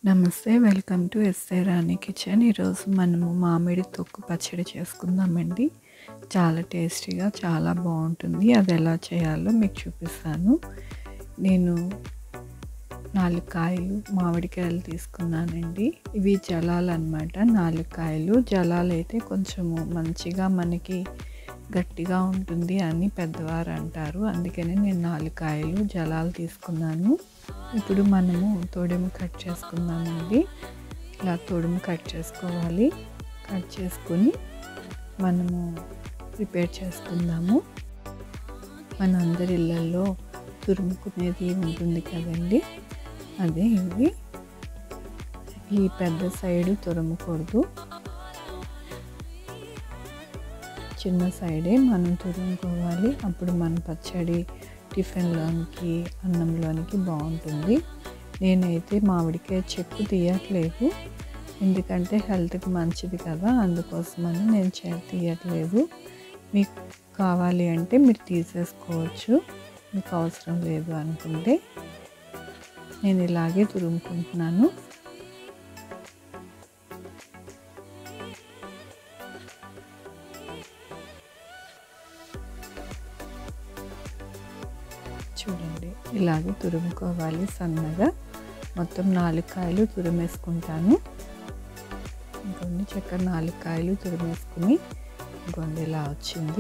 నమస్తే welcome to SI Rani kitchen ఈరోజు మనము మామిడి తొక్కు పచ్చడి చేసుకుందామండి చాలా టేస్టీగా చాలా బాగుంటుంది అది ఎలా చేయాలో మీకు చూపిస్తాను నేను నాలుగు కాయలు మామిడికాయలు తీసుకున్నానండి ఇవి జలాలు అనమాట నాలుగు కాయలు జలాలు అయితే కొంచెము మంచిగా మనకి గట్టిగా ఉంటుంది అని పెద్దవారు అంటారు అందుకని నేను నాలుగు కాయలు జలాలు తీసుకున్నాను ఇప్పుడు మనము తొడిము కట్ చేసుకుందామండి ఇలా తొడిము కట్ చేసుకోవాలి కట్ చేసుకొని మనము ప్రిపేర్ చేసుకుందాము మన అందరి ఇళ్ళల్లో తురుముకునేది ఉంటుంది కదండి అదే ఇవి ఈ పెద్ద సైడు తురుముకూడదు చిన్న సైడే మనం తురుముకోవాలి అప్పుడు మన పచ్చడి టిఫిన్లోనికి అన్నంలోనికి బాగుంటుంది నేనైతే మామిడికాయ చెక్కు తీయట్లేదు ఎందుకంటే హెల్త్కి మంచిది కదా అందుకోసమని నేను చే తీయట్లేదు మీకు కావాలి అంటే మీరు తీసేసుకోవచ్చు మీకు అవసరం లేదు అనుకుంటే నేను ఇలాగే తురుముకుంటున్నాను చూడండి ఇలాగే తురుముకోవాలి సన్నగా మొత్తం నాలుగు కాయలు తురిమేసుకుంటాను ఇంకొన్ని చక్కెర నాలుగు కాయలు తురిమేసుకుని ఇంకొంది ఇలా వచ్చింది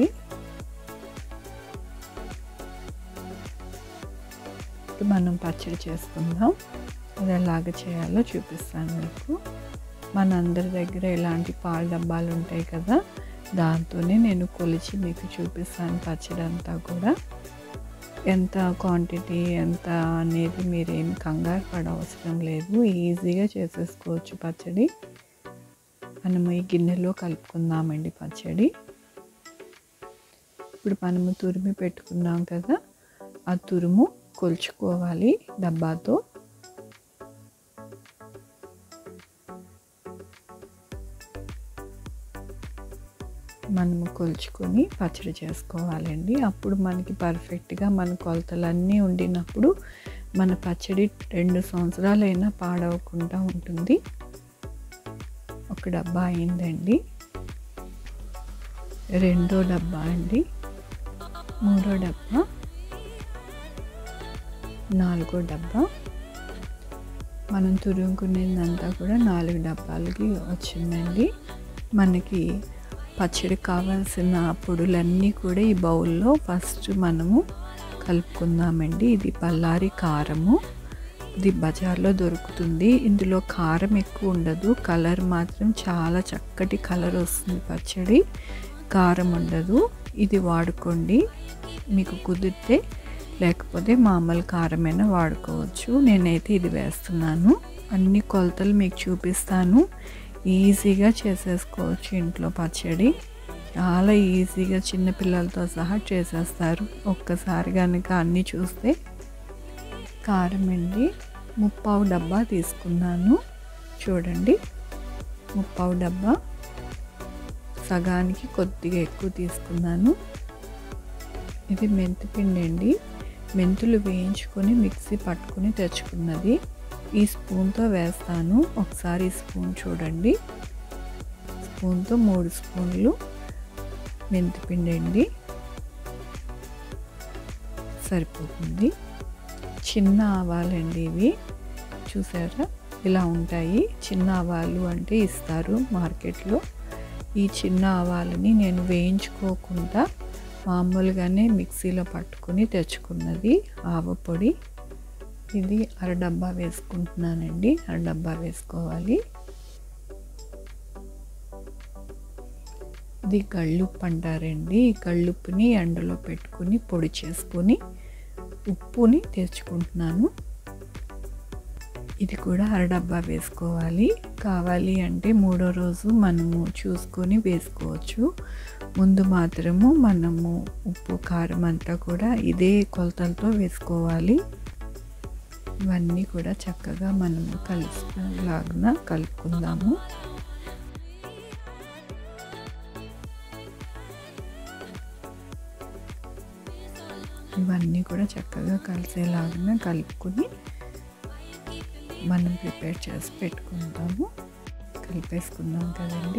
ఇప్పుడు మనం పచ్చడి చేసుకుందాం అది ఎలాగ చేయాలో చూపిస్తాను మీకు మన అందరి దగ్గర ఇలాంటి పాల డబ్బాలు ఉంటాయి కదా దాంతోనే నేను కొలిచి మీకు చూపిస్తాను పచ్చడి అంతా కూడా ఎంత క్వాంటిటీ ఎంత అనేది మీరేమి కంగారు పడ అవసరం లేదు ఈజీగా చేసేసుకోవచ్చు పచ్చడి మనము ఈ గిన్నెలో కలుపుకుందామండి పచ్చడి ఇప్పుడు మనము తురిమి పెట్టుకున్నాం కదా ఆ తురుము కొలుచుకోవాలి డబ్బాతో మనము కొలుచుకొని పచ్చడి చేసుకోవాలండి అప్పుడు మనకి పర్ఫెక్ట్గా మన కొలతలన్నీ ఉండినప్పుడు మన పచ్చడి రెండు సంవత్సరాలైనా పాడవకుండా ఉంటుంది ఒక డబ్బా అయిందండి రెండో డబ్బా అండి మూడో డబ్బా నాలుగో డబ్బా మనం తురుముకునేదంతా కూడా నాలుగు డబ్బాలకి వచ్చిందండి మనకి పచ్చడి కావాల్సిన పొడులన్నీ కూడా ఈ బౌల్లో ఫస్ట్ మనము కలుపుకుందామండి ఇది బల్లారి కారము ఇది బజార్లో దొరుకుతుంది ఇందులో కారం ఎక్కువ ఉండదు కలర్ మాత్రం చాలా చక్కటి కలర్ వస్తుంది పచ్చడి కారం ఉండదు ఇది వాడుకోండి మీకు కుదిరితే లేకపోతే మామూలు కారమైనా వాడుకోవచ్చు నేనైతే ఇది వేస్తున్నాను అన్ని కొలతలు మీకు చూపిస్తాను ఈజీగా చేసేసుకోవచ్చు ఇంట్లో పచ్చడి చాలా ఈజీగా చిన్నపిల్లలతో సహా చేసేస్తారు ఒక్కసారి కనుక అన్నీ చూస్తే కారం అండి ముప్పావు డబ్బా తీసుకున్నాను చూడండి ముప్పావు డబ్బా సగానికి కొద్దిగా ఎక్కువ తీసుకున్నాను ఇది మెంతిపిండి అండి మెంతులు వేయించుకొని మిక్సీ పట్టుకుని తెచ్చుకున్నది ఈ స్పూన్తో వేస్తాను ఒకసారి ఈ స్పూన్ చూడండి స్పూన్తో మూడు స్పూన్లు మెంతిపిండి అండి సరిపోతుంది చిన్న ఆవాలండి ఇవి చూసారా ఇలా ఉంటాయి చిన్న ఆవాలు అంటే ఇస్తారు మార్కెట్లో ఈ చిన్న ఆవాలని నేను వేయించుకోకుండా మామూలుగానే మిక్సీలో పట్టుకుని తెచ్చుకున్నది ఆవ పొడి ఇది అర డబ్బా వేసుకుంటున్నానండి అర డబ్బా వేసుకోవాలి ఇది గళ్ళుప్పు అంటారండి ఈ గళ్ళుప్పుని ఎండలో పెట్టుకుని పొడి చేసుకొని ఉప్పుని తెచ్చుకుంటున్నాను ఇది కూడా అర డబ్బా వేసుకోవాలి కావాలి అంటే మూడో రోజు మనము చూసుకొని వేసుకోవచ్చు ముందు మాత్రము మనము ఉప్పు కారం అంతా కూడా ఇదే కొలతలతో వేసుకోవాలి ఇవన్నీ కూడా చక్కగా మనము కలిసిలాగా కలుపుకుందాము ఇవన్నీ కూడా చక్కగా కలిసేలాగా కలుపుకొని మనం ప్రిపేర్ చేసి పెట్టుకుంటాము కలిపేసుకున్నాం కదండి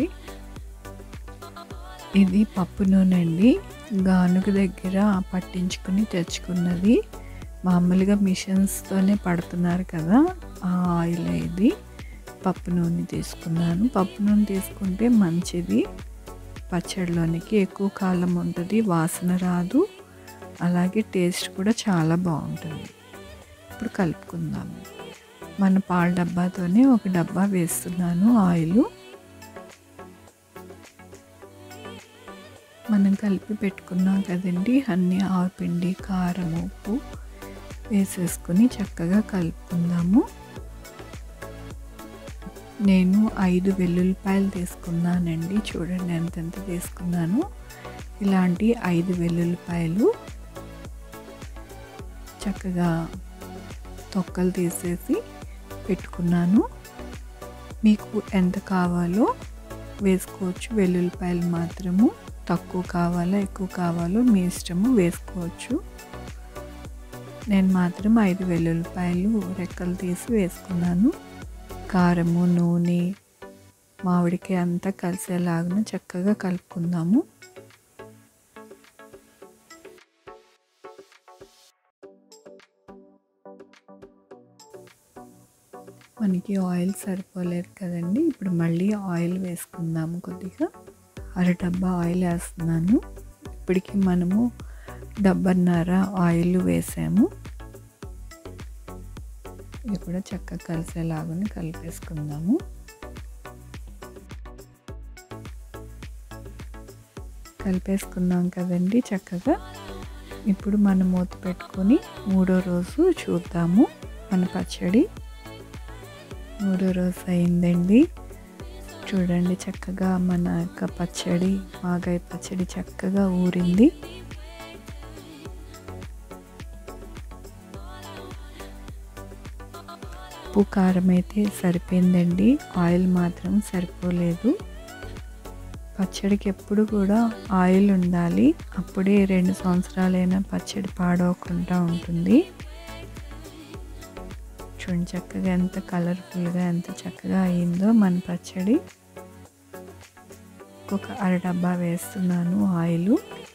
ఇది పప్పు నూనె అండి గానుగ దగ్గర పట్టించుకుని తెచ్చుకున్నది మామూలుగా మిషన్స్తోనే పడుతున్నారు కదా ఆ ఆయిల్ ఇది పప్పు నూనె తీసుకున్నాను పప్పు నూనె తీసుకుంటే మంచిది పచ్చడిలోనికి ఎక్కువ కాలం ఉంటుంది వాసన రాదు అలాగే టేస్ట్ కూడా చాలా బాగుంటుంది ఇప్పుడు కలుపుకుందాము మన పాల డబ్బాతోనే ఒక డబ్బా వేస్తున్నాను ఆయిల్ మనం కలిపి పెట్టుకున్నాం కదండి అన్ని ఆవుపిండి కారం ఉప్పు వేసేసుకుని చక్కగా కలుపుకుందాము నేను ఐదు వెల్లుల్లిపాయలు తీసుకున్నానండి చూడండి ఎంతెంత తీసుకున్నాను ఇలాంటి ఐదు వెల్లుల్లిపాయలు చక్కగా తొక్కలు తీసేసి పెట్టుకున్నాను మీకు ఎంత కావాలో వేసుకోవచ్చు వెల్లుల్లిపాయలు మాత్రము తక్కువ కావాలా ఎక్కువ కావాలో మీ ఇష్టము వేసుకోవచ్చు నేను మాత్రం ఐదు వెల్లుల్లిపాయలు రెక్కలు తీసి వేసుకున్నాను కారము నూనె మామిడికాయ అంతా కలిసేలాగా చక్కగా కలుపుకుందాము మనకి ఆయిల్ సరిపోలేదు కదండి ఇప్పుడు మళ్ళీ ఆయిల్ వేసుకుందాము కొద్దిగా అర డబ్బా ఆయిల్ వేస్తున్నాను ఇప్పటికి మనము డబ్బన్నర ఆయిల్ వేసాము ఇది కూడా చక్కగా కలిసేలాగా కలిపేసుకుందాము కలిపేసుకున్నాం కదండి చక్కగా ఇప్పుడు మనం మూత పెట్టుకొని మూడో రోజు చూద్దాము మన పచ్చడి మూడో రోజు అయిందండి చూడండి చక్కగా మన యొక్క పచ్చడి మాగాయ పచ్చడి చక్కగా ఊరింది ఉప్పు కారం అయితే సరిపోయిందండి ఆయిల్ మాత్రం సరిపోలేదు పచ్చడికి ఎప్పుడు కూడా ఆయిల్ ఉండాలి అప్పుడే రెండు సంవత్సరాలైనా పచ్చడి పాడవకుండా ఉంటుంది చూడండి చక్కగా ఎంత కలర్ఫుల్గా ఎంత చక్కగా అయిందో మన పచ్చడి ఒక అర డబ్బా వేస్తున్నాను ఆయిల్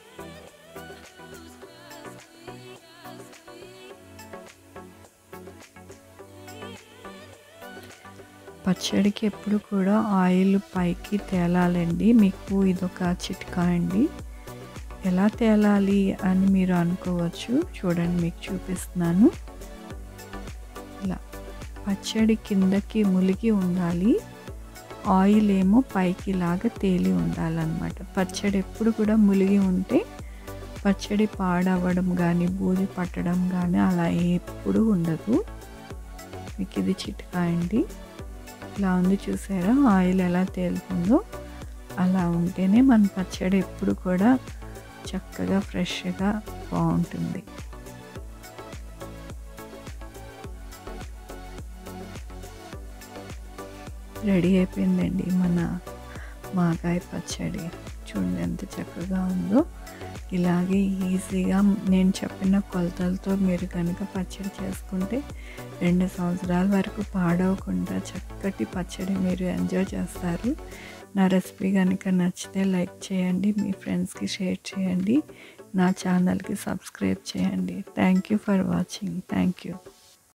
పచ్చడికి ఎప్పుడు కూడా ఆయిల్ పైకి తేలాలండి మీకు ఇదొక చిట్కా అండి ఎలా తేలాలి అని మీరు అనుకోవచ్చు చూడండి మీకు చూపిస్తున్నాను ఇలా పచ్చడి కిందకి ములిగి ఉండాలి ఆయిల్ ఏమో పైకి లాగా తేలి ఉండాలన్నమాట పచ్చడి ఎప్పుడు కూడా ములిగి ఉంటే పచ్చడి పాడవడం కానీ బూజు పట్టడం కానీ అలా ఎప్పుడు ఉండదు మీకు ఇది చిట్కా అండి ఇలా ఉంది చూసారా ఆయిల్ ఎలా తేలుతుందో అలా ఉంటేనే మన పచ్చడి ఎప్పుడు కూడా చక్కగా ఫ్రెష్గా బాగుంటుంది రెడీ అయిపోయిందండి మన మాగాయ పచ్చడి చూడండి ఎంత చక్కగా ఉందో ఇలాగే ఈజీగా నేను చెప్పిన కొలతలతో మీరు కనుక పచ్చడి చేసుకుంటే రెండు సంవత్సరాల వరకు పాడవకుండా చక్కటి పచ్చడి మీరు ఎంజాయ్ చేస్తారు నా రెసిపీ కనుక నచ్చితే లైక్ చేయండి మీ ఫ్రెండ్స్కి షేర్ చేయండి నా ఛానల్కి సబ్స్క్రైబ్ చేయండి thank you for watching thank you